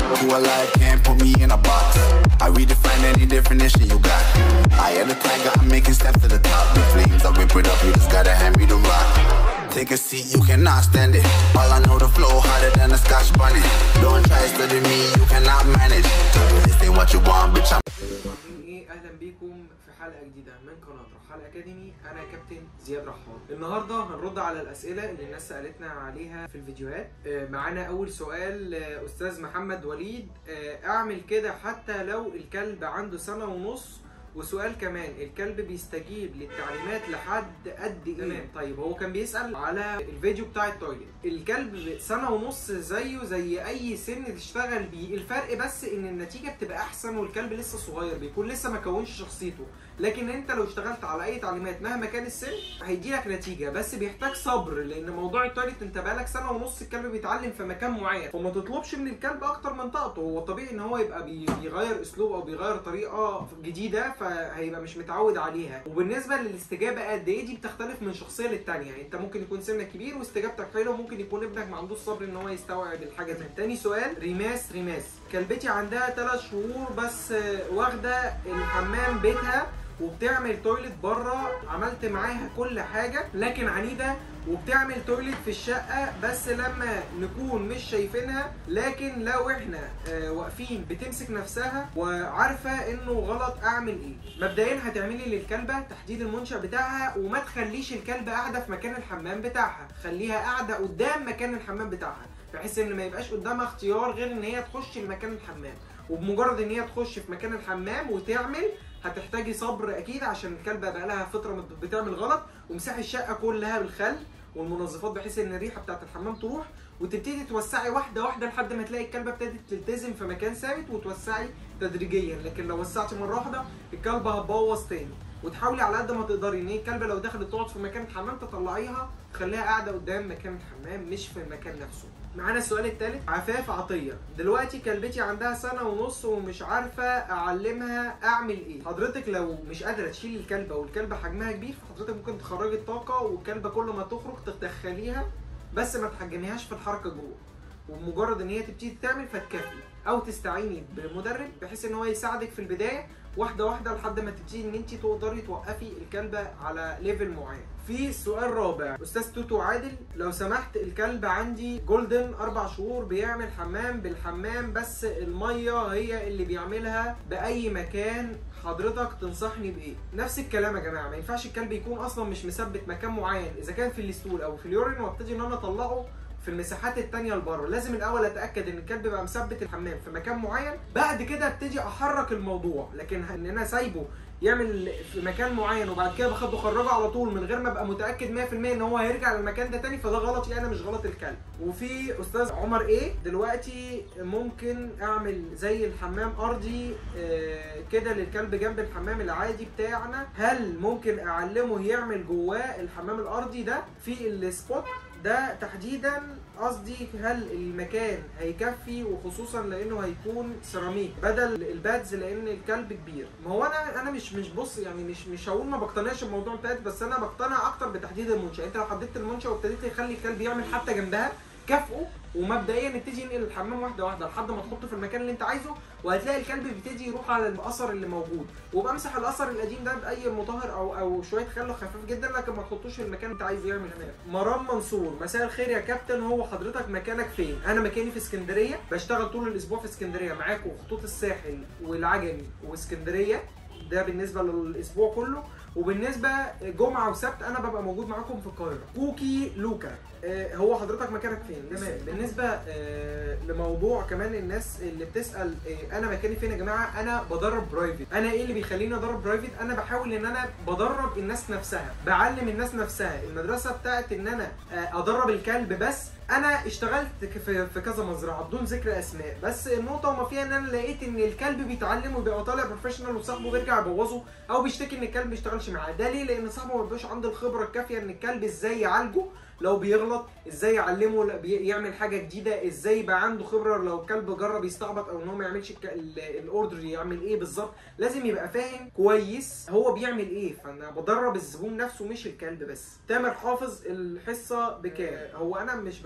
Who alive can't put me in a box. I redefine any definition you got. I am the tiger, I'm making steps to the top. The flames, I whip it up, you just gotta hand me the rock. Take a seat, you cannot stand it. All I know, the flow harder than a scotch bunny. Don't try study me, you cannot manage. This ain't what you want, bitch. I'm ايه اهلا بيكم في حلقه جديده من قناه رحال اكاديمي انا كابتن زياد رحال النهارده هنرد على الاسئله اللي الناس سالتنا عليها في الفيديوهات آه، معانا اول سؤال آه، استاذ محمد وليد آه، اعمل كده حتى لو الكلب عنده سنه ونص وسؤال كمان الكلب بيستجيب للتعليمات لحد قد ايه تمام طيب هو كان بيسال على الفيديو بتاع التويليت الكلب سنه ونص زيه زي اي سن تشتغل بيه الفرق بس ان النتيجه بتبقى احسن والكلب لسه صغير بيكون لسه ما كونش شخصيته لكن انت لو اشتغلت على اي تعليمات مهما كان السن هيديلك نتيجه بس بيحتاج صبر لان موضوع التويليت انت بقالك سنه ونص الكلب بيتعلم في مكان معين فما تطلبش من الكلب اكتر من طاقته هو طبيعي ان هو يبقى بي- بيغير اسلوب او بيغير طريقه جديده فهيبقى مش متعود عليها وبالنسبه للاستجابه قد ايه دي بتختلف من شخصيه للتانيه انت ممكن يكون سنك كبير واستجابتك حلوه ممكن يكون ابنك ما عندوش صبر ان هو يستوعب الحاجه دي تاني سؤال ريماس ريماس كلبتي عندها 3 شهور بس آه، واخده الحمام بيتها وبتعمل تويلت بره عملت معاها كل حاجه لكن عنيده وبتعمل تويلت في الشقه بس لما نكون مش شايفينها لكن لو احنا آه، واقفين بتمسك نفسها وعارفه انه غلط اعمل ايه مبدئيا هتعملي للكلبه تحديد المنشأ بتاعها وما تخليش الكلبه قاعده في مكان الحمام بتاعها خليها قاعده قدام مكان الحمام بتاعها بحيث ان ما يبقاش قدامها اختيار غير ان هي تخش لمكان الحمام وبمجرد ان هي تخش في مكان الحمام وتعمل هتحتاجي صبر اكيد عشان الكلبه بقى لها فتره مت- بتعمل غلط ومساحي الشقه كلها بالخل والمنظفات بحيث ان الريحه بتاعت الحمام تروح وتبتدي توسعي واحده واحده لحد ما تلاقي الكلبه ابتدت تلتزم في مكان ثابت وتوسعي تدريجيا لكن لو وسعتي مره واحده الكلبه هتبوظ تاني وتحاولي على قد ما تقدري ان هي الكلبه لو دخلت تقعد في مكان الحمام تطلعيها تخليها قاعده قدام مكان الحمام مش في المكان نفسه معانا السؤال الثالث عفاف عطيه دلوقتي كلبتي عندها سنه ونص ومش عارفه اعلمها اعمل ايه حضرتك لو مش قادره تشيل الكلبه والكلبه حجمها كبير فحضرتك ممكن تخرجي الطاقه والكلبه كل ما تخرج تدخليها بس ما تحجميهاش في الحركه جوه ومجرد ان هي تبتدي تعمل فتكفي او تستعيني بمدرب بحيث ان هو يساعدك في البدايه واحده واحده لحد ما تبتدي ان انت تقدري توقفي الكلبه على ليفل معين في سؤال رابع استاذ توتو عادل لو سمحت الكلب عندي جولدن اربع شهور بيعمل حمام بالحمام بس الميه هي اللي بيعملها باي مكان حضرتك تنصحني بايه نفس الكلام يا جماعه ما ينفعش الكلب يكون اصلا مش مثبت مكان معين اذا كان في الستول او في اليورين وابتدي ان انا اطلعه في المساحات التانية لبره لازم الاول اتاكد ان الكلب بقى مثبت الحمام في مكان معين بعد كده ابتدي احرك الموضوع لكن ان انا سايبه يعمل في مكان معين وبعد كده باخده اخرجه على طول من غير ما ابقى متاكد 100% ان هو هيرجع للمكان ده تاني فده غلطي انا مش غلط الكلب وفي استاذ عمر ايه دلوقتي ممكن اعمل زي الحمام ارضي آه، كده للكلب جنب الحمام العادي بتاعنا هل ممكن اعلمه يعمل جواه الحمام الارضي ده في السبوت ده تحديدا قصدي هل المكان هيكفي وخصوصا لانه هيكون سيراميك بدل البادز لان الكلب كبير ما هو انا انا مش مش بص يعني مش مش هقول ما بقتنعش بموضوع الباد بس انا بقتنع اكتر بتحديد المنشأ انت لو حددت المنشأ وابتديت تخلي الكلب يعمل حتى جنبها كافئه ومبدئيا نبتدي ننقل الحمام واحده واحده لحد ما تحطه في المكان اللي انت عايزه وهتلاقي الكلب بيبتدي يروح على الاثر اللي موجود وبمسح الاثر القديم ده باي مطهر او او شويه خل خفيف جدا لكن ما تحطوش في المكان اللي انت عايزه يعمل هناك مرام منصور مساء الخير يا كابتن هو حضرتك مكانك فين انا مكاني في اسكندريه بشتغل طول الاسبوع في اسكندريه معاكم خطوط الساحل والعجمي واسكندريه ده بالنسبه للاسبوع كله وبالنسبه جمعه وسبت انا ببقى موجود معاكم في القاهره كوكي لوكا آه، هو حضرتك مكانك فين تمام بالنسبه آه، لموضوع كمان الناس اللي بتسال آه، انا مكاني فين يا جماعه انا بدرب برايفت انا ايه اللي بيخليني ادرب برايفت انا بحاول ان انا بدرب الناس نفسها بعلم الناس نفسها المدرسه بتاعت ان انا آه، ادرب الكلب بس انا اشتغلت ك- في في كذا مزرعه بدون ذكر اسماء بس النقطه وما فيها ان انا لقيت ان الكلب بيتعلم وبيبقى طالع بروفيشنال وصاحبه بيرجع يبوظه او بيشتكي ان الكلب ما بيشتغلش معاه ده ليه لان صاحبه ما بيبقاش عنده الخبره الكافيه ان الكلب ازاي يعالجه لو بيغلط ازاي يعلمه لا بي- يعمل حاجه جديده ازاي يبقى عنده خبره لو الكلب جرب يستعبط او ان هو ما يعملش الك- ال- الاوردر يعمل ايه بالظبط لازم يبقى فاهم كويس هو بيعمل ايه فانا بدرب الزبون نفسه مش الكلب بس تامر حافظ الحصه بكام هو انا مش بش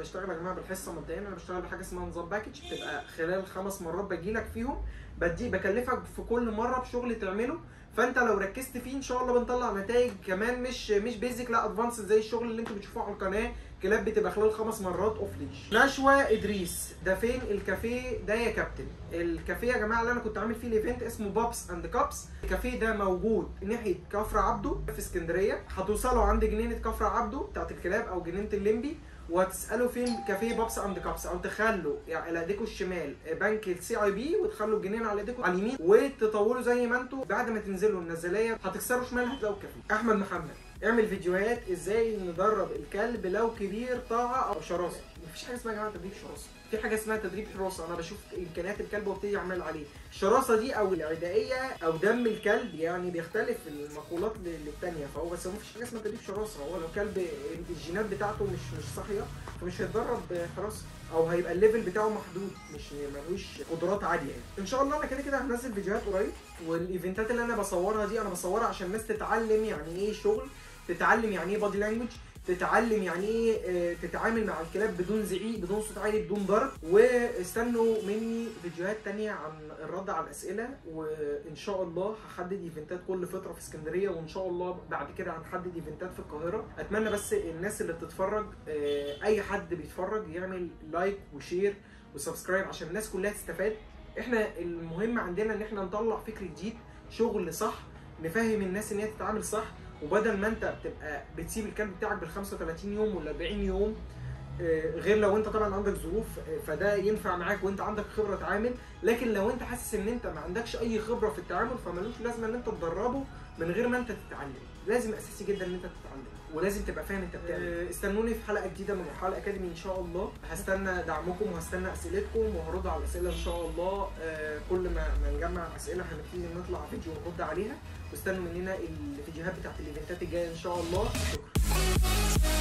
بشتغل يا جماعه بالحصه مبدئيا انا بشتغل بحاجه اسمها نظام باكج بتبقى خلال خمس مرات باجي لك فيهم بدي بكلفك في كل مره بشغل تعمله فانت لو ركزت فيه ان شاء الله بنطلع نتائج كمان مش مش بيزك لا ادفانس زي الشغل اللي انتوا بتشوفوه على القناه كلاب بتبقى خلال خمس مرات اوف ليش نشوى ادريس ده فين الكافيه ده يا كابتن الكافيه يا جماعه اللي انا كنت عامل فيه الايفنت اسمه بابس اند كابس الكافيه ده موجود ناحيه كفر عبده في اسكندريه هتوصلوا عند جنينه كفر عبده بتاعت الكلاب او جنينه الليمبي وهتسالوا فين كافيه بابس اند كابس او تخلوا يعني على ايديكم الشمال بنك السي اي بي وتخلوا الجنينه على ايديكم على اليمين وتطولوا زي ما انتوا بعد ما تنزلوا النزليه هتكسروا شمال هتلاقوا الكافيه احمد محمد اعمل فيديوهات ازاي ندرب الكلب لو كبير طاعه او شراسه مفيش حاجه اسمها يا جماعه تدريب شراسه في حاجه اسمها تدريب حراسه انا بشوف امكانيات الكلب وابتدي اعمل عليه الشراسه دي او العدائيه او دم الكلب يعني بيختلف المقولات للتانيه فهو بس هو مفيش حاجه اسمها تدريب شراسه هو لو كلب الجينات بتاعته مش مش صاحيه فمش هيتدرب حراسه او هيبقى الليفل بتاعه محدود مش ملوش قدرات عاليه يعني. ان شاء الله انا كده كده هنزل فيديوهات قريب والايفنتات اللي انا بصورها دي انا بصورها عشان الناس تتعلم يعني ايه شغل تتعلم يعني ايه بادي لانجوج تتعلم يعني ايه تتعامل مع الكلاب بدون زعيق بدون صوت عالي بدون ضرب واستنوا مني فيديوهات تانية عن الرد على الاسئله وان شاء الله هحدد ايفنتات كل فتره في اسكندريه وان شاء الله بعد كده هنحدد ايفنتات في القاهره اتمنى بس الناس اللي بتتفرج اي حد بيتفرج يعمل لايك وشير وسبسكرايب عشان الناس كلها تستفاد احنا المهم عندنا ان احنا نطلع فكر جديد شغل صح نفهم الناس ان هي تتعامل صح وبدل ما انت بتبقى بتسيب الكلب بتاعك بال 35 يوم ولا 40 يوم غير لو انت طبعا عندك ظروف فده ينفع معاك وانت عندك خبره تعامل لكن لو انت حاسس ان انت ما عندكش اي خبره في التعامل فمالوش لازمه ان انت تدربه من غير ما انت تتعلم لازم اساسي جدا ان انت تتعلم ولازم تبقى فاهم انت بتعمل استنوني في حلقه جديده من مرحله اكاديمي ان شاء الله هستنى دعمكم وهستنى اسئلتكم وهرد على الاسئله ان شاء الله كل ما ما نجمع اسئله هنبتدي نطلع فيديو ونرد عليها واستنوا مننا الفيديوهات بتاعت الايفنتات الجايه ان شاء الله شكرا